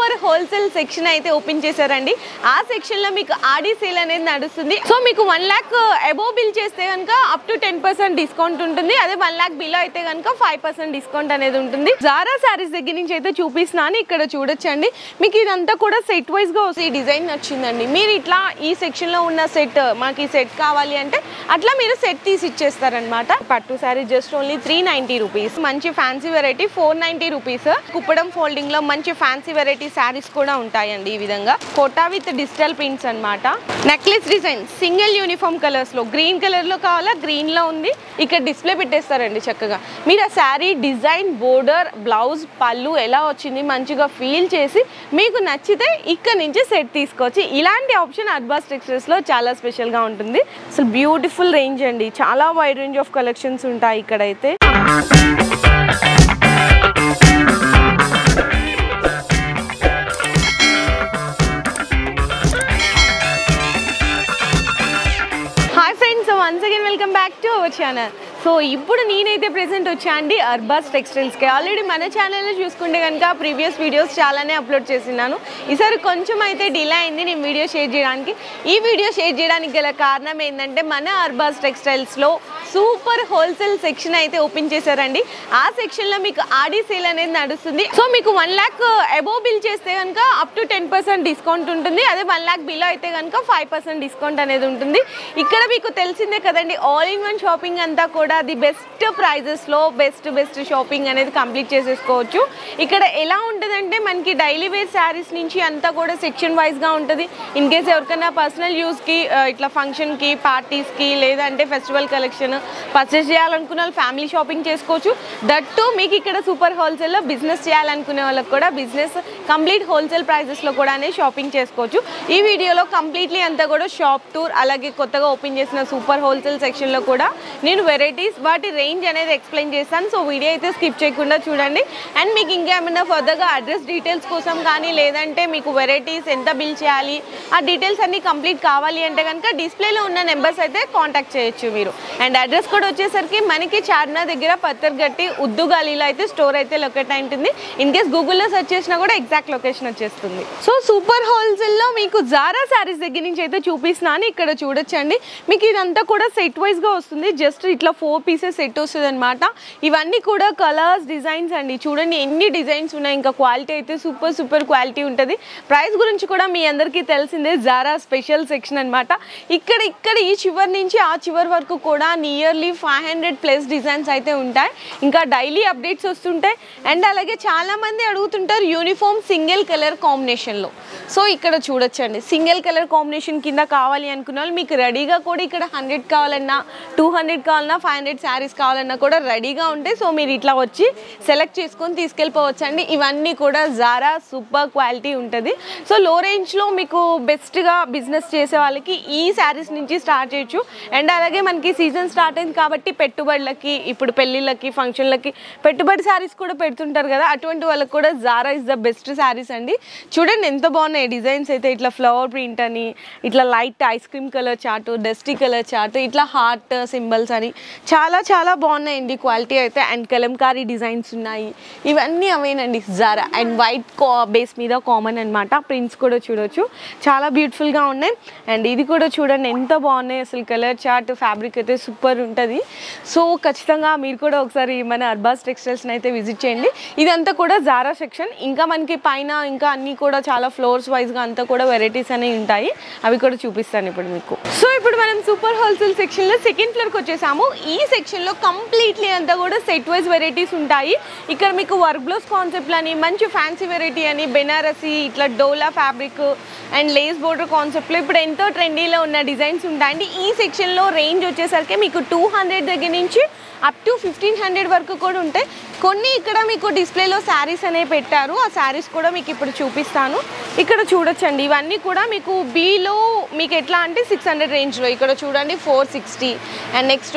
super wholesale section అయితే open చేశారండి ఆ సెక్షన్ లో మీకు ఆడి సేల్ అనేది నడుస్తుంది సో మీకు వన్ ల్యాక్ అబోవ్ బిల్ చేస్తే కనుక up to ten percent discount ఉంటుంది అదే వన్ ల్యాక్ బిల్ అయితే కనుక ఫైవ్ పర్సెంట్ డిస్కౌంట్ అనేది ఉంటుంది జారా సారీస్ దగ్గర నుంచి అయితే చూపిస్తున్నాను ఇక్కడ చూడొచ్చండి మీకు ఇదంతా కూడా సెట్ వైజ్ గా ఈ డిజైన్ నచ్చిందండి మీరు ఇట్లా ఈ సెక్షన్ లో ఉన్న సెట్ మాకు ఈ సెట్ కావాలి అంటే అట్లా మీరు సెట్ తీసి ఇచ్చేస్తారనమాట పట్టు sari just only three ninety rupees మంచి fancy variety four ninety rupees Kuppadam folding లో మంచి ఫ్యాన్సీ వెరైటీ శారీస్ కూడా ఉంటాయండి ఈ విధంగా కోటా విత్ డిజిటల్ ప్రింట్స్ అన్నమాట necklace design single uniform colours లో గ్రీన్ కలర్ లో కావాలా గ్రీన్ లో ఉంది ఇక్కడ డిస్ప్లే పెట్టేస్తారండి చక్కగా మీరు ఆ శారీ డిజైన్ బోర్డర్ బ్లౌజ్ పళ్ళు ఎలా వచ్చింది మంచిగా ఫీల్ చేసి మీకు నచ్చితే ఇక్కడ నుంచి సెట్ తీసుకోవచ్చు ఇలాంటి ఆప్షన్ అడ్బాస్ టెక్స్టైల్స్ లో చాలా స్పెషల్ గా ఉంటుంది అసలు బ్యూటిఫుల్ రేంజ్ అండి చాలా వైడ్ రేంజ్ ఆఫ్ కలెక్షన్స్ ఉంటాయి ఇక్కడైతే hi friends once again welcome back to our channel so ఇప్పుడు నేనైతే ప్రెసెంట్ వచ్చా అండి అర్బాస్ టెక్స్టైల్స్కి ఆల్రెడీ మన ఛానల్లో చూసుకుంటే కనుక ప్రీవియస్ వీడియోస్ చాలానే అప్లోడ్ చేసినాను ఈసారి కొంచెం అయితే డిలే అయింది నేను వీడియో షేర్ చేయడానికి ఈ వీడియో షేర్ చేయడానికి గల కారణం ఏంటంటే మన అర్బాస్ టెక్స్టైల్స్లో సూపర్ హోల్సేల్ సెక్షన్ అయితే ఓపెన్ చేశారండి ఆ సెక్షన్లో మీకు ఆడి సేల్ అనేది నడుస్తుంది సో మీకు వన్ ల్యాక్ అబోవ్ బిల్ చేస్తే కనుక up to ten percent discount ఉంటుంది అదే వన్ ల్యాక్ బిల్ అయితే కనుక ఫైవ్ పర్సెంట్ డిస్కౌంట్ అనేది ఉంటుంది ఇక్కడ మీకు తెలిసిందే కదండి ఆల్ ఇన్ వన్ షాపింగ్ అంతా కూడా ది బెస్ట్ ప్రైజెస్లో బెస్ట్ బెస్ట్ షాపింగ్ అనేది కంప్లీట్ చేసేసుకోవచ్చు ఇక్కడ ఎలా ఉంటుందంటే మనకి డైలీ వేర్ శారీస్ నుంచి అంతా కూడా సెక్షన్ వైజ్గా ఉంటుంది ఇన్ కేస్ ఎవరికైనా పర్సనల్ యూస్కి ఇట్లా ఫంక్షన్కి పార్టీస్కి లేదంటే ఫెస్టివల్ కలెక్షన్ పర్చేస్ చేయాలనుకున్న వాళ్ళు ఫ్యామిలీ షాపింగ్ చేసుకోవచ్చు దట్టు మీకు ఇక్కడ సూపర్ హోల్సేల్లో బిజినెస్ చేయాలనుకునే వాళ్ళకి కూడా బిజినెస్ కంప్లీట్ హోల్సేల్ ప్రైజెస్లో కూడా షాపింగ్ చేసుకోవచ్చు ఈ వీడియోలో కంప్లీట్లీ అంతా కూడా షాప్ టూర్ అలాగే కొత్తగా ఓపెన్ చేసిన సూపర్ హోల్సేల్ సెక్షన్లో కూడా నేను వెరైటీస్ వాటి రేంజ్ అనేది ఎక్స్ప్లెయిన్ చేస్తాను సో వీడియో అయితే స్కిప్ చేయకుండా చూడండి అండ్ మీకు ఇంకేమైనా ఫర్దర్గా అడ్రస్ డీటెయిల్స్ కోసం కానీ లేదంటే మీకు వెరైటీస్ ఎంత బిల్ చేయాలి ఆ డీటెయిల్స్ అన్ని కంప్లీట్ కావాలి అంటే కనుక డిస్ప్లేలో ఉన్న నెంబర్స్ అయితే కాంటాక్ట్ చేయొచ్చు మీరు అండ్ అడ్రస్ కూడా వచ్చేసరికి మనకి చార్మినార్ దగ్గర పత్తర్గట్టి ఉద్దు గలీలో అయితే స్టోర్ అయితే లొకేట్ అయి ఉంటుంది ఇన్ కేస్ గూగుల్లో సెర్చ్ చేసినా కూడా ఎగ్జాక్ట్ లొకేషన్ వచ్చేస్తుంది సో సూపర్ హోల్సేల్లో మీకు జారా శారీస్ దగ్గర నుంచి అయితే చూపిస్తున్నాను ఇక్కడ చూడొచ్చండి మీకు ఇదంతా కూడా సెట్ వైజ్గా వస్తుంది జస్ట్ ఇట్లా ఫోర్ పీసెస్ సెట్ వస్తుంది అనమాట ఇవన్నీ కూడా కలర్స్ డిజైన్స్ అండి చూడండి ఎన్ని డిజైన్స్ ఉన్నాయి ఇంకా క్వాలిటీ అయితే సూపర్ సూపర్ క్వాలిటీ ఉంటుంది ప్రైస్ గురించి కూడా మీ అందరికీ తెలిసిందే జారా స్పెషల్ సెక్షన్ అనమాట ఇక్కడ ఇక్కడ ఈ చివరి నుంచి ఆ చివరి వరకు కూడా nearly five hundred plus designs అయితే ఉంటాయి ఇంకా డైలీ అప్డేట్స్ వస్తుంటాయి అండ్ అలాగే చాలా మంది అడుగుతుంటారు యూనిఫామ్ సింగిల్ కలర్ కాంబినేషన్లో సో ఇక్కడ చూడొచ్చండి సింగిల్ కలర్ కాంబినేషన్ కింద కావాలి అనుకున్న వాళ్ళు మీకు రెడీగా కూడా ఇక్కడ హండ్రెడ్ కావాలన్నా టూ హండ్రెడ్ కావాలన్నా ఫైవ్ హండ్రెడ్ శారీస్ కావాలన్నా కూడా రెడీగా ఉంటాయి సో మీరు ఇట్లా వచ్చి సెలెక్ట్ చేసుకొని తీసుకెళ్ళిపోవచ్చు అండి ఇవన్నీ కూడా జారా సూపర్ క్వాలిటీ ఉంటుంది సో లో రేంజ్లో మీకు బెస్ట్గా బిజినెస్ చేసే వాళ్ళకి ఈ శారీస్ నుంచి స్టార్ట్ చేయొచ్చు అండ్ అలాగే మనకి సీజన్ స్టార్ట్ అయింది కాబట్టి పెట్టుబడులకి ఇప్పుడు పెళ్ళిళ్ళకి ఫంక్షన్లకి పెట్టుబడి శారీస్ కూడా పెడుతుంటారు కదా అటువంటి వాళ్ళకి కూడా Zara is the best saris అండి చూడండి ఎంత బాగున్నాయి డిజైన్స్ అయితే ఇట్లా ఫ్లవర్ ప్రింట్ అని ఇట్లా light ice cream colour chart dusty colour chart ఇట్లా హార్ట్ సింబల్స్ అని చాలా చాలా బాగున్నాయండి క్వాలిటీ అయితే అండ్ కలంకారీ డిజైన్స్ ఉన్నాయి ఇవన్నీ అవేనండి జారా అండ్ వైట్ బేస్ మీద కామన్ అనమాట ప్రింట్స్ కూడా చూడొచ్చు చాలా బ్యూటిఫుల్గా ఉన్నాయి అండ్ ఇది కూడా చూడండి ఎంత బాగున్నాయి అసలు కలర్ చార్ట్ ఫ్యాబ్రిక్ అయితే సూపర్ ఉంటుంది సో ఖచ్చితంగా మీరు కూడా ఒకసారి మన అర్బాస్ టెక్స్టైల్స్ని అయితే విజిట్ చేయండి ఇదంతా కూడా జారా సెక్షన్ ఇంకా మనకి పైన ఇంకా అన్నీ కూడా చాలా ఫ్లోర్స్ వైజ్గా అంతా కూడా వెరైటీస్ అనేవి ఉంటాయి అవి కూడా చూపిస్తాను ఇప్పుడు మీకు సో ఇప్పుడు మనం సూపర్ హోల్సేల్ సెక్షన్లో సెకండ్ ఫ్లోర్కి వచ్చేసాము ఈ సెక్షన్లో కంప్లీట్లీ అంతా కూడా సెట్ వైజ్ వెరైటీస్ ఉంటాయి ఇక్కడ మీకు వర్క్ బ్లౌస్ కాన్సెప్ట్ అని మంచి ఫ్యాన్సీ వెరైటీ అని బెనారసి ఇట్లా dola fabric and lace border కాన్సెప్ట్లో ఇప్పుడు ఎంతో ట్రెండీలో ఉన్న డిజైన్స్ ఉంటాయండి ఈ సెక్షన్లో రేంజ్ వచ్చేసరికి మీకు టూ హండ్రెడ్ దగ్గర నుంచి అప్ టు ఫిఫ్టీన్ హండ్రెడ్ వరకు కూడా ఉంటాయి కొన్ని ఇక్కడ మీకు డిస్ప్లేలో శారీస్ అనేవి పెట్టారు ఆ శారీస్ కూడా మీకు ఇప్పుడు చూపిస్తాను ఇక్కడ చూడొచ్చండి ఇవన్నీ కూడా మీకు బీలో మీకు ఎట్లా అంటే సిక్స్ హండ్రెడ్ రేంజ్లో ఇక్కడ చూడండి four sixty and next four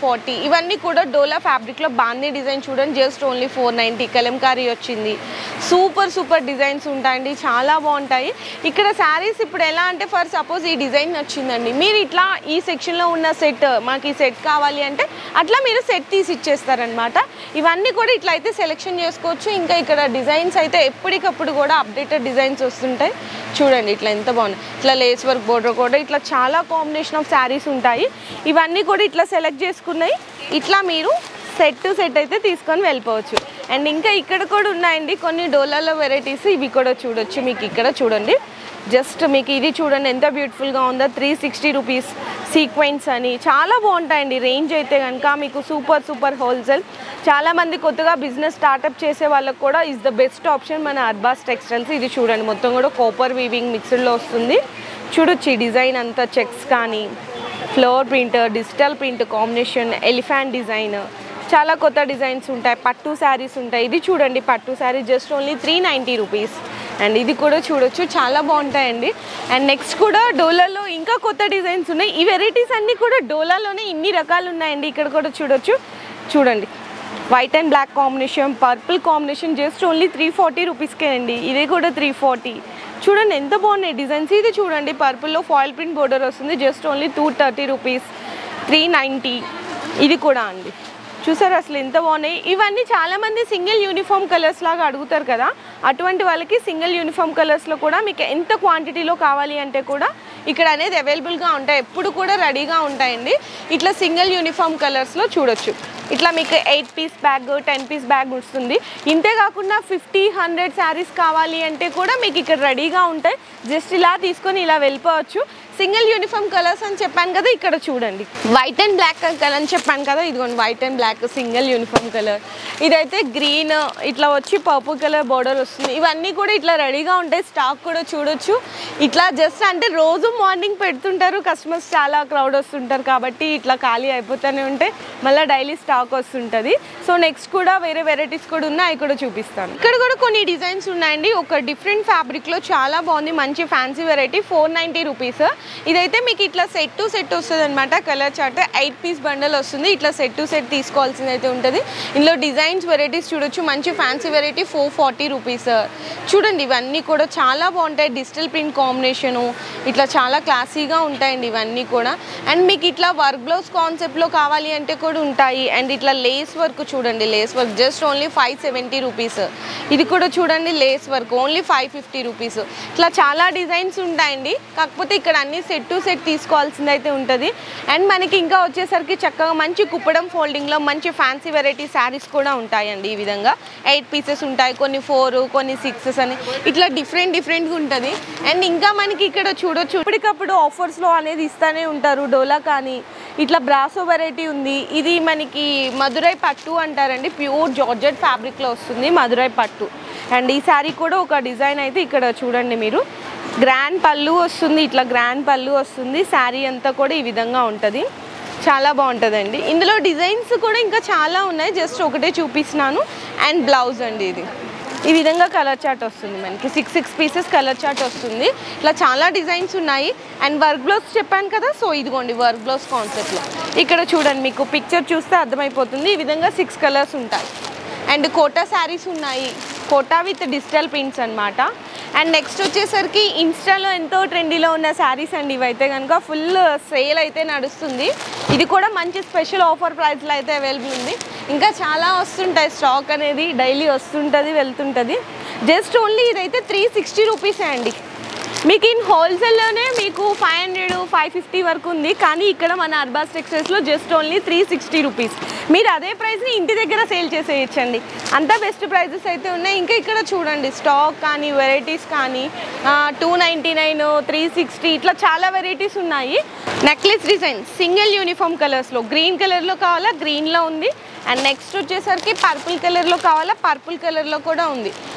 forty ఇవన్నీ కూడా డోలా ఫ్యాబ్రిక్లో బాందీ డిజైన్ చూడండి just only four ninety Kalamkari వచ్చింది సూపర్ సూపర్ డిజైన్స్ ఉంటాయండి చాలా బాగుంటాయి ఇక్కడ శారీస్ ఇప్పుడు ఎలా అంటే ఫర్ సపోజ్ ఈ డిజైన్ నచ్చిందండి మీరు ఇట్లా ఈ సెక్షన్లో ఉన్న సెట్ మాకు ఈ సెట్ కావాలి అంటే అట్లా మీరు సెట్ తీసి ఇచ్చేస్తారనమాట ఇవన్నీ కూడా ఇట్లా అయితే సెలెక్షన్ చేసుకోవచ్చు ఇంకా ఇక్కడ డిజైన్స్ అయితే ఎప్పటికప్పుడు కూడా అప్డేటెడ్ డిజైన్స్ వస్తుంటాయి చూడండి ఇట్లా ఎంత బాగుంది ఇట్లా లేస్ వర్క్ బోర్డర్ కూడా ఇట్లా చాలా కాంబినేషన్ ఆఫ్ శారీస్ ఉంటాయి ఇవన్నీ కూడా ఇట్లా సెలెక్ట్ చేసుకున్నాయి ఇట్లా మీరు సెట్ టు సెట్ అయితే తీసుకొని వెళ్ళిపోవచ్చు అండ్ ఇంకా ఇక్కడ కూడా ఉన్నాయండి కొన్ని డోలాలో వెరైటీస్ ఇవి కూడా చూడొచ్చు మీకు ఇక్కడ చూడండి జస్ట్ మీకు ఇది చూడండి ఎంత బ్యూటిఫుల్గా ఉందో త్రీ సిక్స్టీ రూపీస్ సీక్వెన్స్ అని చాలా బాగుంటాయండి రేంజ్ అయితే కనుక మీకు సూపర్ సూపర్ హోల్సేల్ చాలామంది కొత్తగా బిజినెస్ స్టార్ట్అప్ చేసే వాళ్ళకి కూడా ఇస్ ద బెస్ట్ ఆప్షన్ మన అర్బాస్ టెక్స్టైల్స్ ఇది చూడండి మొత్తం కూడా కాపర్ వీవింగ్ మిక్స్డ్లో వస్తుంది చూడొచ్చు ఈ డిజైన్ అంతా చెక్స్ కానీ floral print digital print combination elephant design చాలా కొత్త డిజైన్స్ ఉంటాయి పట్టు శారీస్ ఉంటాయి ఇది చూడండి పట్టు sari just only three ninety rupees and ఇది కూడా చూడొచ్చు చాలా బాగుంటాయండి అండ్ నెక్స్ట్ కూడా డోలాలో ఇంకా కొత్త డిజైన్స్ ఉన్నాయి ఈ వెరైటీస్ అన్నీ కూడా డోలాలోనే ఇన్ని రకాలు ఉన్నాయండి ఇక్కడ కూడా చూడొచ్చు చూడండి white and black combination purple combination just only three forty రూపీస్కే అండి ఇది కూడా త్రీ ఫార్టీ చూడండి ఎంత బాగున్నాయి డిజైన్స్ ఇది చూడండి పర్పుల్లో ఫాయిల్ ప్రింట్ బోర్డర్ వస్తుంది just only two thirty rupees three ninety ఇది కూడా అండి చూసారు అసలు ఎంత బాగున్నాయి ఇవన్నీ చాలామంది సింగిల్ యూనిఫామ్ కలర్స్ లాగా అడుగుతారు కదా అటువంటి వాళ్ళకి సింగిల్ యూనిఫామ్ కలర్స్లో కూడా మీకు ఎంత క్వాంటిటీలో కావాలి అంటే కూడా ఇక్కడ అనేది అవైలబుల్గా ఉంటాయి ఎప్పుడు కూడా రెడీగా ఉంటాయండి ఇట్లా సింగిల్ యూనిఫామ్ కలర్స్లో చూడొచ్చు ఇట్లా మీకు eight piece bag ten piece bag వస్తుంది ఇంతే కాకుండా ఫిఫ్టీ హండ్రెడ్ శారీస్ కావాలి అంటే కూడా మీకు ఇక్కడ రెడీగా ఉంటాయి జస్ట్ ఇలా తీసుకొని ఇలా వెళ్ళిపోవచ్చు సింగిల్ యూనిఫామ్ కలర్స్ అని చెప్పాను కదా ఇక్కడ చూడండి వైట్ అండ్ బ్లాక్ కలర్ అని చెప్పాను కదా ఇదిగోండి white and black single uniform colour ఇదైతే గ్రీన్ ఇట్లా వచ్చి పర్పుల్ కలర్ బార్డర్ వస్తుంది ఇవన్నీ కూడా ఇట్లా రెడీగా ఉంటాయి స్టాక్ కూడా చూడొచ్చు ఇట్లా జస్ట్ అంటే రోజు మార్నింగ్ పెడుతుంటారు కస్టమర్స్ చాలా క్రౌడ్ వస్తుంటారు కాబట్టి ఇట్లా ఖాళీ అయిపోతూనే ఉంటే మళ్ళీ డైలీ స్టాక్ వస్తుంటుంది సో నెక్స్ట్ కూడా వేరే వెరైటీస్ కూడా ఉన్నాయి అవి కూడా చూపిస్తాను ఇక్కడ కూడా కొన్ని డిజైన్స్ ఉన్నాయండి ఒక డిఫరెంట్ ఫ్యాబ్రిక్లో చాలా బాగుంది మంచి fancy variety four ninety rupees ఇదైతే మీకు ఇట్లా సెట్ టు సెట్ వస్తుంది అనమాట colour chart eight piece bundle వస్తుంది ఇట్లా సెట్ టు సెట్ తీసుకోవాల్సింది అయితే ఉంటుంది ఇందులో డిజైన్స్ వెరైటీస్ చూడొచ్చు మంచి fancy variety four forty rupees చూడండి ఇవన్నీ కూడా చాలా బాగుంటాయి డిజిటల్ ప్రింట్ కాంబినేషను ఇట్లా చాలా క్లాసీగా ఉంటాయండి ఇవన్నీ కూడా అండ్ మీకు ఇట్లా వర్క్ బ్లౌజ్ కాన్సెప్ట్లో కావాలి అంటే కూడా ఉంటాయి అండ్ ఇట్లా లేస్ వర్క్ చూడండి lace work just only five seventy rupees ఇది కూడా చూడండి lace work only five fifty rupees ఇట్లా చాలా డిజైన్స్ ఉంటాయండి కాకపోతే ఇక్కడ అన్ని సెట్ టు సెట్ తీసుకోవాల్సింది అయితే ఉంటుంది అండ్ మనకి ఇంకా వచ్చేసరికి చక్కగా మంచి కుప్పడం ఫోల్డింగ్లో మంచి ఫ్యాన్సీ వెరైటీ శారీస్ కూడా ఉంటాయండి ఈ విధంగా ఎయిట్ పీసెస్ ఉంటాయి కొన్ని ఫోర్ కొన్ని సిక్సెస్ అని ఇట్లా డిఫరెంట్ డిఫరెంట్గా ఉంటుంది అండ్ ఇంకా మనకి ఇక్కడ చూడొచ్చు ఇప్పటికప్పుడు ఆఫర్స్లో అనేది ఇస్తానే ఉంటారు డోలా కానీ ఇట్లా బ్రాసో వెరైటీ ఉంది ఇది మనకి మధురై పట్టు అంటారండి ప్యూర్ జార్జెట్ ఫ్యాబ్రిక్లో వస్తుంది మధురై పట్టు అండ్ ఈ శారీ కూడా ఒక డిజైన్ అయితే ఇక్కడ చూడండి మీరు గ్రాండ్ పళ్ళు వస్తుంది ఇట్లా గ్రాండ్ పళ్ళు వస్తుంది శారీ అంతా కూడా ఈ విధంగా ఉంటుంది చాలా బాగుంటుందండి ఇందులో డిజైన్స్ కూడా ఇంకా చాలా ఉన్నాయి జస్ట్ ఒకటే చూపిస్తున్నాను అండ్ బ్లౌజ్ అండి ఇది ఈ విధంగా కలర్ చార్ట్ వస్తుంది మనకి six six pieces colour chart వస్తుంది ఇట్లా చాలా డిజైన్స్ ఉన్నాయి అండ్ వర్క్ బ్లౌజ్ చెప్పాను కదా సో ఇదిగోండి వర్క్ బ్లౌజ్ కాన్సెప్ట్లో ఇక్కడ చూడండి మీకు పిక్చర్ చూస్తే అర్థమైపోతుంది ఈ విధంగా సిక్స్ కలర్స్ ఉంటాయి అండ్ కోటా శారీస్ ఉన్నాయి కోటా విత్ డిజిటల్ ప్రింట్స్ అన్నమాట అండ్ నెక్స్ట్ వచ్చేసరికి ఇన్స్టాలో ఎంతో ట్రెండీలో ఉన్న శారీస్ అండి ఇవైతే కనుక ఫుల్ సేల్ అయితే నడుస్తుంది ఇది కూడా మంచి స్పెషల్ ఆఫర్ ప్రైస్లో అయితే అవైలబుల్ ఉంది ఇంకా చాలా వస్తుంటాయి స్టాక్ అనేది డైలీ వస్తుంటుంది వెళ్తుంటుంది జస్ట్ ఓన్లీ ఇదైతే త్రీ సిక్స్టీ రూపీసే అండి మీకు ఇన్ హోల్సేల్లోనే మీకు ఫైవ్ హండ్రెడ్ ఫైవ్ ఫిఫ్టీ వరకు ఉంది కానీ ఇక్కడ మన అర్బాస్ టెక్స్టైల్స్లో just only three sixty rupees మీరు అదే ప్రైస్ని ఇంటి దగ్గర సేల్ చేసేయచ్చండి అంత బెస్ట్ ప్రైజెస్ అయితే ఉన్నాయి ఇంకా ఇక్కడ చూడండి స్టాక్ కానీ వెరైటీస్ కానీ two ninety nine three sixty ఇట్లా చాలా వెరైటీస్ ఉన్నాయి నెక్లెస్ డిజైన్ సింగిల్ యూనిఫామ్ కలర్స్లో గ్రీన్ కలర్లో కావాలా గ్రీన్లో ఉంది అండ్ నెక్స్ట్ వచ్చేసరికి పర్పుల్ కలర్లో కావాలా పర్పుల్ కలర్లో కూడా ఉంది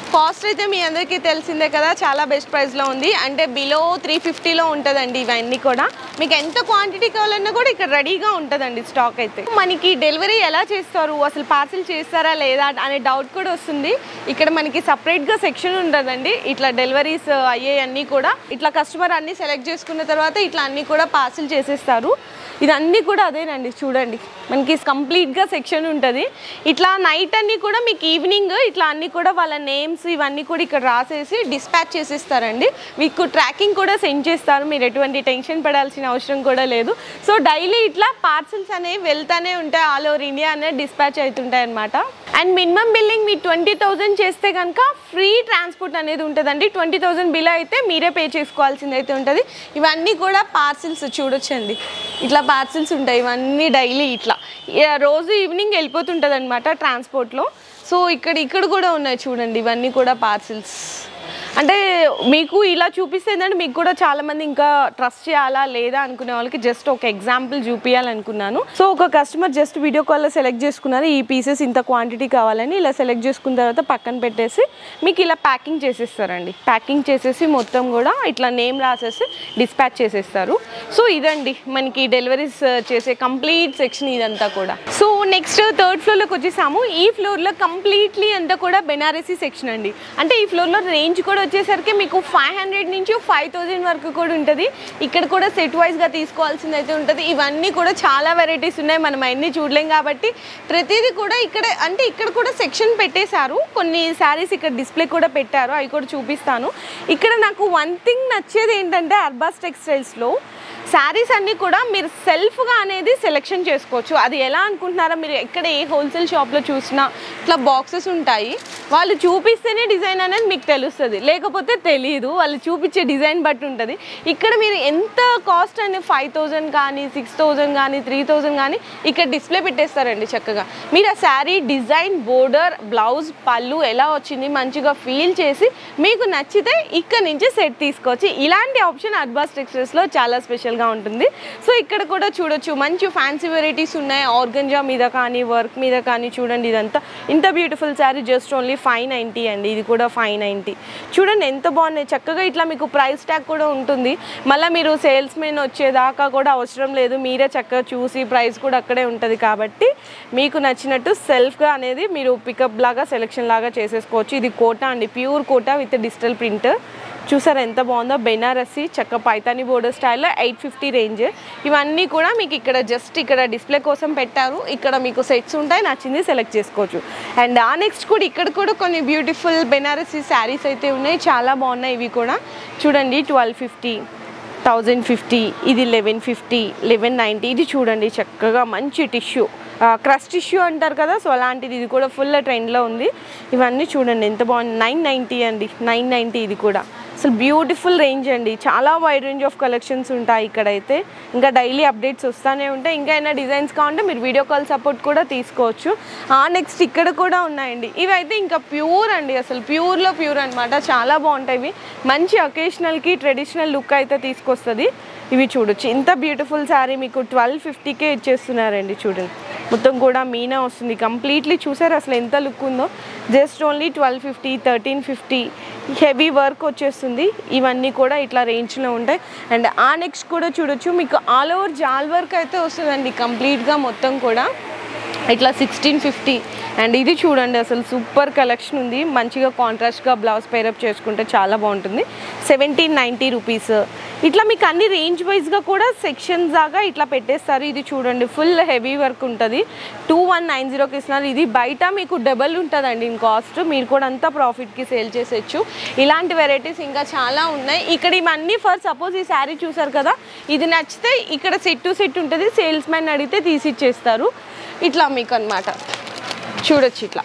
కాస్ట్ అయితే మీ అందరికీ తెలిసిందే కదా చాలా బెస్ట్ ప్రైస్లో ఉంది అంటే బిలో త్రీ ఫిఫ్టీలో ఉంటుందండి ఇవన్నీ కూడా మీకు ఎంత క్వాంటిటీ కావాలన్నా కూడా ఇక్కడ రెడీగా ఉంటుందండి స్టాక్ అయితే మనకి డెలివరీ ఎలా చేస్తారు అసలు పార్సిల్ చేస్తారా లేదా అనే డౌట్ కూడా వస్తుంది ఇక్కడ మనకి సపరేట్గా సెక్షన్ ఉంటుందండి ఇట్లా డెలివరీస్ అయ్యేవన్నీ కూడా ఇట్లా కస్టమర్ అన్ని సెలెక్ట్ చేసుకున్న తర్వాత ఇట్లా అన్నీ కూడా పార్సిల్ చేసేస్తారు ఇదన్నీ కూడా అదేనండి చూడండి మనకి కంప్లీట్గా సెక్షన్ ఉంటుంది ఇట్లా నైట్ అన్నీ కూడా మీకు ఈవినింగ్ ఇట్లా అన్నీ కూడా వాళ్ళ నేమ్స్ ఇవన్నీ కూడా ఇక్కడ రాసేసి డిస్పాచ్ చేసేస్తారండి మీకు ట్రాకింగ్ కూడా సెండ్ చేస్తారు మీరు ఎటువంటి టెన్షన్ పడాల్సిన అవసరం కూడా లేదు సో డైలీ ఇట్లా పార్సల్స్ అనేవి వెళ్తానే ఉంటాయి ఆల్ ఓవర్ ఇండియా అనేది డిస్పాచ్ అవుతుంటాయి అనమాట అండ్ మినిమం బిల్లింగ్ మీ ట్వంటీ థౌజండ్ చేస్తే కనుక ఫ్రీ ట్రాన్స్పోర్ట్ అనేది ఉంటుందండి ట్వంటీ థౌజండ్ బిల్ అయితే మీరే పే చేసుకోవాల్సింది అయితే ఉంటుంది ఇవన్నీ కూడా పార్సిల్స్ చూడొచ్చండి ఇట్లా పార్సిల్స్ ఉంటాయి ఇవన్నీ డైలీ ఇట్లా ఇక రోజు ఈవినింగ్ వెళ్ళిపోతుంటుంది అనమాట ట్రాన్స్పోర్ట్లో సో ఇక్కడ ఇక్కడ కూడా ఉన్నాయి చూడండి ఇవన్నీ కూడా పార్సిల్స్ అంటే మీకు ఇలా చూపిస్తే ఏంటంటే మీకు కూడా చాలా మంది ఇంకా ట్రస్ట్ చేయాలా లేదా అనుకునే వాళ్ళకి జస్ట్ ఒక ఎగ్జాంపుల్ చూపించాలనుకున్నాను సో ఒక కస్టమర్ జస్ట్ వీడియో కాల్లో సెలెక్ట్ చేసుకున్నారు ఈ పీసెస్ ఇంత క్వాంటిటీ కావాలని ఇలా సెలెక్ట్ చేసుకున్న తర్వాత పక్కన పెట్టేసి మీకు ఇలా ప్యాకింగ్ చేసేస్తారండి ప్యాకింగ్ చేసేసి మొత్తం కూడా ఇట్లా నేమ్ రాసేసి డిస్పాచ్ చేసేస్తారు సో ఇదండి మనకి డెలివరీస్ చేసే కంప్లీట్ సెక్షన్ ఇదంతా కూడా సో నెక్స్ట్ థర్డ్ ఫ్లోర్లోకి వచ్చేసాము ఈ ఫ్లోర్లో కంప్లీట్లీ అంతా కూడా బెనారసీ సెక్షన్ అండి అంటే ఈ ఫ్లోర్లో రేంజ్ కూడా వచ్చేసరికి మీకు ఫైవ్ హండ్రెడ్ నుంచి ఫైవ్ థౌజండ్ వరకు కూడా ఉంటుంది ఇక్కడ కూడా సెట్ వైజ్గా తీసుకోవాల్సింది అయితే ఉంటుంది ఇవన్నీ కూడా చాలా వెరైటీస్ ఉన్నాయి మనం అన్నీ చూడలేం కాబట్టి ప్రతిదీ కూడా ఇక్కడ అంటే ఇక్కడ కూడా సెక్షన్ పెట్టేశారు కొన్ని శారీస్ ఇక్కడ డిస్ప్లే కూడా పెట్టారు అవి కూడా చూపిస్తాను ఇక్కడ నాకు వన్ థింగ్ నచ్చేది ఏంటంటే అర్బాస్ టెక్స్టైల్స్లో శారీస్ అన్నీ కూడా మీరు సెల్ఫ్గా అనేది సెలెక్షన్ చేసుకోవచ్చు అది ఎలా అనుకుంటున్నారో మీరు ఎక్కడ ఏ హోల్సేల్ షాప్లో చూసినా ఇట్లా బాక్సెస్ ఉంటాయి వాళ్ళు చూపిస్తేనే డిజైన్ అనేది మీకు తెలుస్తుంది లేకపోతే తెలియదు వాళ్ళు చూపించే డిజైన్ బట్టి ఉంటుంది ఇక్కడ మీరు ఎంత కాస్ట్ అనేది ఫైవ్ థౌజండ్ కానీ సిక్స్ థౌజండ్ కానీ త్రీ థౌజండ్ కానీ ఇక్కడ డిస్ప్లే పెట్టేస్తారండి చక్కగా మీరు ఆ శారీ డిజైన్ బోర్డర్ బ్లౌజ్ పళ్ళు ఎలా వచ్చింది మంచిగా ఫీల్ చేసి మీకు నచ్చితే ఇక్కడ నుంచి సెట్ తీసుకోవచ్చు ఇలాంటి ఆప్షన్ అడ్బాస్ టెక్స్టైల్స్లో చాలా స్పెషల్గా ఉంటుంది సో ఇక్కడ కూడా చూడొచ్చు మంచి ఫ్యాన్సీ వెరైటీస్ ఉన్నాయి ఆర్గంజా మీద కానీ వర్క్ మీద కానీ చూడండి ఇదంతా ఇంత beautiful sari just only five ninety అండి ఇది కూడా ఫైవ్ నైంటీ చూడండి ఎంత బాగున్నాయి చక్కగా ఇట్లా మీకు ప్రైస్ ట్యాగ్ కూడా ఉంటుంది మళ్ళీ మీరు సేల్స్ మెన్ వచ్చేదాకా కూడా అవసరం లేదు మీరే చక్కగా చూసి ప్రైస్ కూడా అక్కడే ఉంటుంది కాబట్టి మీకు నచ్చినట్టు సెల్ఫ్గా అనేది మీరు పికప్ లాగా సెలెక్షన్ లాగా చేసేసుకోవచ్చు ఇది కోటా అండి pure Kota with digital print చూసారా ఎంత బాగుందో బెనారసి చక్క పైతాని బోర్డర్ స్టైల్లో ఎయిట్ ఫిఫ్టీ రేంజ్ ఇవన్నీ కూడా మీకు ఇక్కడ జస్ట్ ఇక్కడ డిస్ప్లే కోసం పెట్టారు ఇక్కడ మీకు సెట్స్ ఉంటాయి నచ్చింది సెలెక్ట్ చేసుకోవచ్చు అండ్ ఆ నెక్స్ట్ కూడా ఇక్కడ కూడా కొన్ని బ్యూటిఫుల్ బెనారసి శారీస్ అయితే ఉన్నాయి చాలా బాగున్నాయి ఇవి కూడా చూడండి ట్వెల్వ్ ఫిఫ్టీ థౌజండ్ ఫిఫ్టీ ఇది లెవెన్ ఫిఫ్టీ లెవెన్ నైంటీ ఇది చూడండి చక్కగా మంచి టిష్యూ క్రష్ టిష్యూ అంటారు కదా సో అలాంటిది ఇది కూడా ఫుల్ ట్రెండ్లో ఉంది ఇవన్నీ చూడండి ఎంత బాగుంది నైన్ నైంటీ అండి నైన్ నైంటీ ఇది కూడా అసలు బ్యూటిఫుల్ రేంజ్ అండి చాలా వైడ్ రేంజ్ ఆఫ్ కలెక్షన్స్ ఉంటాయి ఇక్కడైతే ఇంకా డైలీ అప్డేట్స్ వస్తూనే ఉంటాయి ఇంకా ఏమైనా డిజైన్స్ కావాలంటే మీరు వీడియో కాల్ సపోర్ట్ కూడా తీసుకోవచ్చు ఆ నెక్స్ట్ ఇక్కడ కూడా ఉన్నాయండి ఇవైతే ఇంకా ప్యూర్ అండి అసలు ప్యూర్లో ప్యూర్ అనమాట చాలా బాగుంటాయి ఇవి మంచి అకేషనల్కి ట్రెడిషనల్ లుక్ అయితే తీసుకొస్తుంది ఇవి చూడొచ్చు ఇంత బ్యూటిఫుల్ శారీ మీకు ట్వెల్వ్ ఫిఫ్టీకే ఇచ్చేస్తున్నారండి చూడండి మొత్తం కూడా మీనా వస్తుంది కంప్లీట్లీ చూసారు అసలు ఎంత లుక్ ఉందో just only twelve fifty thirteen fifty heavy work వచ్చేస్తుంది ఇవన్నీ కూడా ఇట్లా రేంజ్లో ఉంటాయి అండ్ ఆ నెక్స్ట్ కూడా చూడొచ్చు మీకు ఆల్ ఓవర్ జాల్ వర్క్ అయితే వస్తుందండి కంప్లీట్గా మొత్తం కూడా ఇట్లా సిక్స్టీన్ ఫిఫ్టీ అండ్ ఇది చూడండి అసలు సూపర్ కలెక్షన్ ఉంది మంచిగా కాంట్రాస్ట్గా బ్లౌజ్ పేరప్ చేసుకుంటే చాలా బాగుంటుంది సెవెంటీన్ నైంటీ రూపీస్ ఇట్లా మీకు అన్ని రేంజ్ వైజ్గా కూడా సెక్షన్స్ దాకా ఇట్లా పెట్టేస్తారు ఇది చూడండి ఫుల్ హెవీ వర్క్ ఉంటుంది టూ వన్ నైన్ జీరోకి ఇస్తున్నారు ఇది బయట మీకు డబల్ ఉంటుందండి ఇన్ కాస్ట్ మీరు కూడా అంతా ప్రాఫిట్కి సేల్ చేసేయచ్చు ఇలాంటి వెరైటీస్ ఇంకా చాలా ఉన్నాయి ఇక్కడ ఇవన్నీ ఫర్ సపోజ్ ఈ శారీ చూసారు కదా ఇది నచ్చితే ఇక్కడ సెట్ టు సెట్ ఉంటుంది సేల్స్ మ్యాన్ అడిగితే తీసి ఇచ్చేస్తారు ఇట్లా మీకు అనమాట చూడొచ్చు ఇట్లా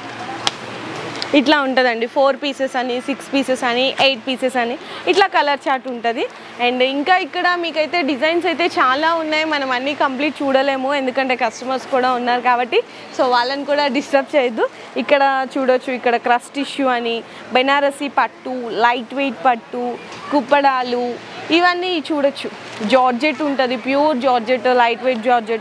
ఇట్లా ఉంటుందండి ఫోర్ పీసెస్ అని సిక్స్ పీసెస్ అని ఎయిట్ పీసెస్ అని ఇట్లా కలర్ చార్ట్ ఉంటుంది అండ్ ఇంకా ఇక్కడ మీకైతే డిజైన్స్ అయితే చాలా ఉన్నాయి మనం అన్నీ కంప్లీట్ చూడలేము ఎందుకంటే కస్టమర్స్ కూడా ఉన్నారు కాబట్టి సో వాళ్ళని కూడా డిస్టర్బ్ చేయొద్దు ఇక్కడ చూడొచ్చు ఇక్కడ క్రస్ట్ టిష్యూ అని బెనారసి పట్టు లైట్ వెయిట్ పట్టు కుప్పడాలు ఇవన్నీ చూడొచ్చు జార్జెట్ ఉంటుంది pure georgette light weight georgette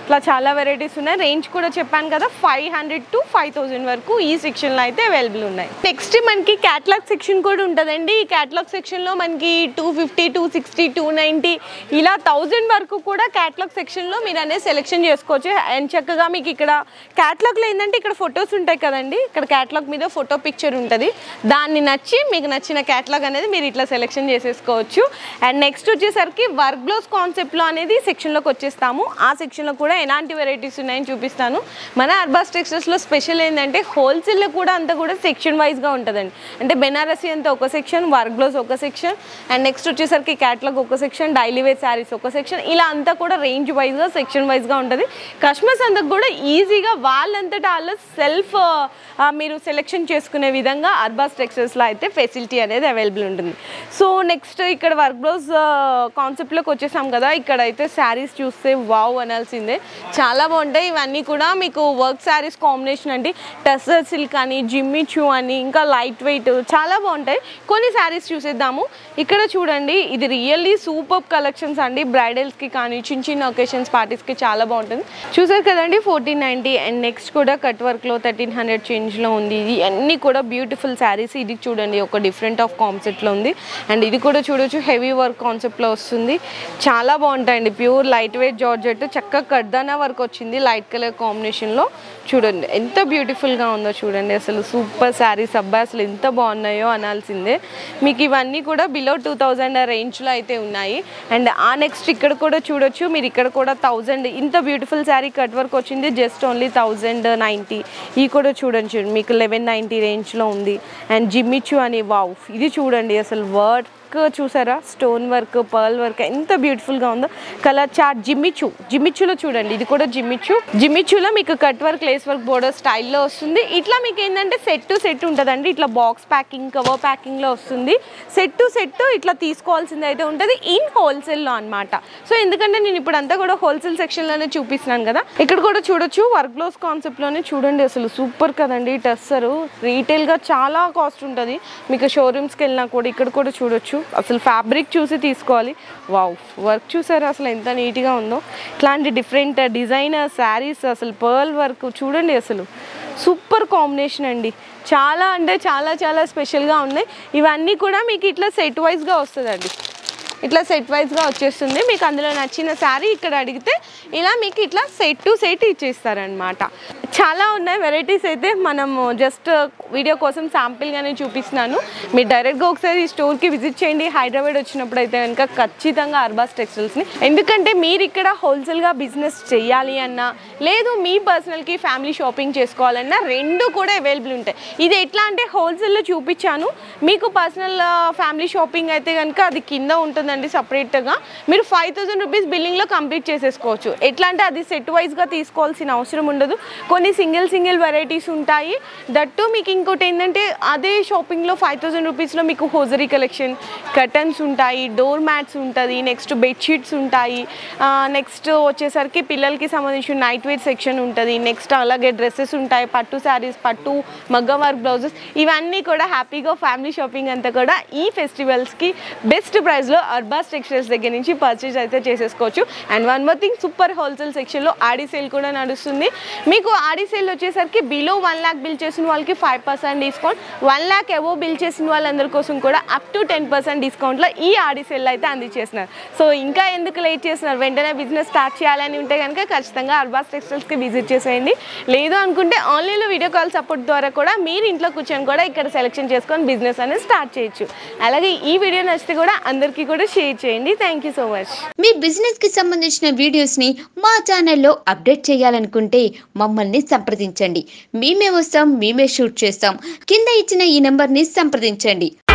ఇట్లా చాలా వెరైటీస్ ఉన్నాయి రేంజ్ కూడా చెప్పాను కదా five hundred to five thousand వరకు ఈ సెక్షన్లో అయితే అవైలబుల్ ఉన్నాయి నెక్స్ట్ మనకి క్యాటలాగ్ సెక్షన్ కూడా ఉంటుందండి ఈ క్యాటలాగ్ సెక్షన్లో మనకి two fifty two sixty two ninety ఇలా థౌజండ్ వరకు కూడా క్యాటలాగ్ సెక్షన్లో మీరు అనేది సెలెక్షన్ చేసుకోవచ్చు అండ్ చక్కగా మీకు ఇక్కడ క్యాటలాగ్లో ఏంటంటే ఇక్కడ ఫొటోస్ ఉంటాయి కదండి ఇక్కడ క్యాటలాగ్ మీద ఫోటో పిక్చర్ ఉంటుంది దాన్ని నచ్చి మీకు నచ్చిన క్యాటలాగ్ అనేది మీరు ఇట్లా సెలెక్షన్ చేసేసుకోవచ్చు అండ్ నెక్స్ట్ వచ్చేసరికి వర్క్ బ్లౌజ్ కాన్సెప్ట్లో అనేది సెక్షన్లోకి వచ్చేస్తాము ఆ సెక్షన్లో కూడా ఎలాంటి వెరైటీస్ ఉన్నాయని చూపిస్తాను మన అర్బాస్ టెక్స్టైల్స్లో స్పెషల్ ఏంటంటే హోల్సేల్లో కూడా అంతా కూడా సెక్షన్ వైజ్గా ఉంటుందండి అంటే బెనారసీ అంతా ఒక సెక్షన్ వర్క్ బ్లౌజ్ ఒక సెక్షన్ అండ్ నెక్స్ట్ వచ్చేసరికి క్యాటలాగ్ ఒక సెక్షన్ డైలీ వేర్ శారీస్ ఒక సెక్షన్ ఇలా అంతా కూడా రేంజ్ వైజ్గా సెక్షన్ వైజ్గా ఉంటుంది కస్టమర్స్ అంతకు కూడా ఈజీగా వాళ్ళంతటా వాళ్ళు సెల్ఫ్ మీరు సెలెక్షన్ చేసుకునే విధంగా అర్బాస్ టెక్స్టైల్స్లో అయితే ఫెసిలిటీ అనేది అవైలబుల్ ఉంటుంది సో నెక్స్ట్ ఇక్కడ వర్క్ బ్లౌజ్ కాన్సెప్ట్లోకి వచ్చేసాం కదా ఇక్కడ అయితే శారీస్ చూస్తే వావ్ అనాల్సిందే చాలా బాగుంటాయి ఇవన్నీ కూడా మీకు వర్క్ శారీస్ కాంబినేషన్ అండి టెస్సర్ సిల్క్ అని జిమ్మిచూ అని ఇంకా లైట్ వెయిట్ చాలా బాగుంటాయి కొన్ని శారీస్ చూసేద్దాము ఇక్కడ చూడండి ఇది రియల్లీ సూపర్ కలెక్షన్స్ అండి బ్రైడల్స్కి కానీ చిన్న చిన్న ఒకేషన్స్ పార్టీస్కి చాలా బాగుంటుంది చూసారు కదండి ఫోర్టీన్ నైంటీ అండ్ నెక్స్ట్ కూడా కట్ వర్క్లో థర్టీన్ హండ్రెడ్ చేంజ్లో ఉంది ఇది అన్నీ కూడా బ్యూటిఫుల్ శారీస్ ఇది చూడండి ఒక డిఫరెంట్ ఆఫ్ కాన్సెప్ట్లో ఉంది అండ్ ఇది కూడా చూడొచ్చు హెవీ వర్క్ కాన్సెప్ట్లో వస్తుంది చాలా బాగుంటాయండి ప్యూర్ లైట్ వెయిట్ జార్జెట్ చక్కగా కడ్దానా వర్క్ వచ్చింది లైట్ కలర్ కాంబినేషన్లో చూడండి ఎంత బ్యూటిఫుల్గా ఉందో చూడండి అసలు సూపర్ శారీస్ అబ్బాయి అసలు ఎంత బాగున్నాయో అనాల్సిందే మీకు ఇవన్నీ కూడా బిలో టూ థౌజండ్ రేంజ్లో అయితే ఉన్నాయి అండ్ ఆ నెక్స్ట్ ఇక్కడ కూడా చూడొచ్చు మీరు ఇక్కడ కూడా థౌజండ్ ఇంత బ్యూటిఫుల్ శారీ కట్ వర్క్ వచ్చింది జస్ట్ ఓన్లీ థౌజండ్ నైంటీ ఈ కూడా చూడండి చూడండి మీకు లెవెన్ నైంటీ రేంజ్లో ఉంది అండ్ జిమ్మిచ్చు అని వావ్ ఇది చూడండి అసలు వర్క్ చూసారా స్టోన్ వర్క్ పర్ల్ వర్క్ ఎంత బ్యూటిఫుల్గా ఉందో కలర్ చార్ట్ జిమ్మిచ్చు జిమ్మిచ్చులో చూడండి ఇది కూడా జిమ్మిచ్చు జిమ్మిచ్చులో మీకు cut work lace work border స్టైల్లో వస్తుంది ఇట్లా మీకు ఏంటంటే సెట్ టు సెట్ ఉంటుందండి ఇట్లా బాక్స్ ప్యాకింగ్ కవర్ ప్యాకింగ్లో వస్తుంది సెట్ టు సెట్ ఇట్లా తీసుకోవాల్సింది అయితే ఉంటుంది ఇన్ హోల్సేల్లో అన్నమాట సో ఎందుకంటే నేను ఇప్పుడు అంతా కూడా హోల్సేల్ సెక్షన్లోనే చూపిస్తున్నాను కదా ఇక్కడ కూడా చూడొచ్చు వర్క్ బ్లౌజ్ కాన్సెప్ట్లోనే చూడండి అసలు సూపర్ కదండి టెస్సరు రీటైల్గా చాలా కాస్ట్ ఉంటుంది మీకు షోరూమ్స్కి వెళ్ళినా కూడా ఇక్కడ కూడా చూడొచ్చు అసలు ఫ్యాబ్రిక్ చూసి తీసుకోవాలి వావ్ వర్క్ చూసారా అసలు ఎంత నీట్గా ఉందో ఇట్లాంటి డిఫరెంట్ డిజైనర్ శారీస్ అసలు పర్ల్ వర్క్ చూడండి అసలు సూపర్ కాంబినేషన్ అండి చాలా అంటే చాలా చాలా స్పెషల్గా ఉన్నాయి ఇవన్నీ కూడా మీకు ఇట్లా సెట్ వైజ్గా వస్తుందండి ఇట్లా సెట్ వైజ్గా వచ్చేస్తుంది మీకు అందులో నచ్చిన శారీ ఇక్కడ అడిగితే ఇలా మీకు ఇట్లా సెట్ టు సెట్ ఇచ్చేస్తారనమాట చాలా ఉన్నాయి వెరైటీస్ అయితే మనము జస్ట్ వీడియో కోసం శాంపిల్గానే చూపిస్తున్నాను మీరు డైరెక్ట్గా ఒకసారి ఈ స్టోర్కి విజిట్ చేయండి హైదరాబాద్ వచ్చినప్పుడు అయితే కనుక ఖచ్చితంగా అర్బాస్ టెక్స్టైల్స్ని ఎందుకంటే మీరు ఇక్కడ హోల్సేల్గా బిజినెస్ చేయాలి అన్నా లేదు మీ పర్సనల్కి ఫ్యామిలీ షాపింగ్ చేసుకోవాలన్నా రెండు కూడా అవైలబుల్ ఉంటాయి ఇది ఎట్లా అంటే హోల్సేల్లో చూపించాను మీకు పర్సనల్ ఫ్యామిలీ షాపింగ్ అయితే కనుక అది కింద ఉంటుందండి సపరేట్గా మీరు ఫైవ్ థౌసండ్ రూపీస్ బిల్లింగ్లో కంప్లీట్ చేసేసుకోవచ్చు ఎట్లా అంటే అది సెట్ వైజ్గా తీసుకోవాల్సిన అవసరం ఉండదు కొన్ని సింగిల్ సింగిల్ వెరైటీస్ ఉంటాయి దట్టు మీకు ఇంకోటి ఏంటంటే అదే షాపింగ్లో ఫైవ్ థౌసండ్ రూపీస్లో మీకు హోజరీ కలెక్షన్ కర్టన్స్ ఉంటాయి డోర్ మ్యాట్స్ ఉంటుంది నెక్స్ట్ బెడ్షీట్స్ ఉంటాయి నెక్స్ట్ వచ్చేసరికి పిల్లలకి సంబంధించిన నైట్ వేర్ సెక్షన్ ఉంటుంది నెక్స్ట్ అలాగే డ్రెస్సెస్ ఉంటాయి పట్టు శారీస్ పట్టు మగ్గం వర్క్ బ్లౌజెస్ ఇవన్నీ కూడా హ్యాపీగా ఫ్యామిలీ షాపింగ్ అంతా కూడా ఈ ఫెస్టివల్స్కి బెస్ట్ ప్రైస్లో అర్బాస్ టెక్స్టైల్స్ దగ్గర నుంచి పర్చేజ్ అయితే చేసేసుకోవచ్చు and one more thing super wholesale సెక్షన్లో ఆడి సేల్ కూడా నడుస్తుంది మీకు ఆడి సేల్ వచ్చేసరికి బిలో వన్ ల్యాక్ బిల్ చేసిన వాళ్ళకి five percent discount one lakh ఎవో బిల్ చేసిన వాళ్ళందరి కోసం కూడా అప్ టు టెన్ పర్సెంట్ డిస్కౌంట్లో ఈ ఆడి సేల్ అయితే అందించేస్తున్నారు సో ఇంకా ఎందుకు లేట్ చేస్తున్నారు వెంటనే బిజినెస్ స్టార్ట్ చేయాలని ఉంటే కనుక ఖచ్చితంగా అర్బాస్ టెక్స్టైల్స్కి విజిట్ చేసేయండి లేదు అనుకుంటే ఆన్లైన్లో వీడియో కాల్ సపోర్ట్ ద్వారా కూడా మీరు ఇంట్లో కూర్చొని కూడా ఇక్కడ సెలెక్షన్ చేసుకొని బిజినెస్ అనేది స్టార్ట్ చేయొచ్చు అలాగే ఈ వీడియో నచ్చితే కూడా అందరికీ కూడా షేర్ చేయండి థ్యాంక్ యూ సో మచ్ మీ బిజినెస్ కి సంబంధించిన వీడియోస్ ని మా ఛానల్లో అప్డేట్ చేయాలనుకుంటే మమ్మల్ని సంప్రదించండి మేమే వస్తాం మేమే షూట్ చేస్తాం కింద ఇచ్చిన ఈ నెంబర్ ని సంప్రదించండి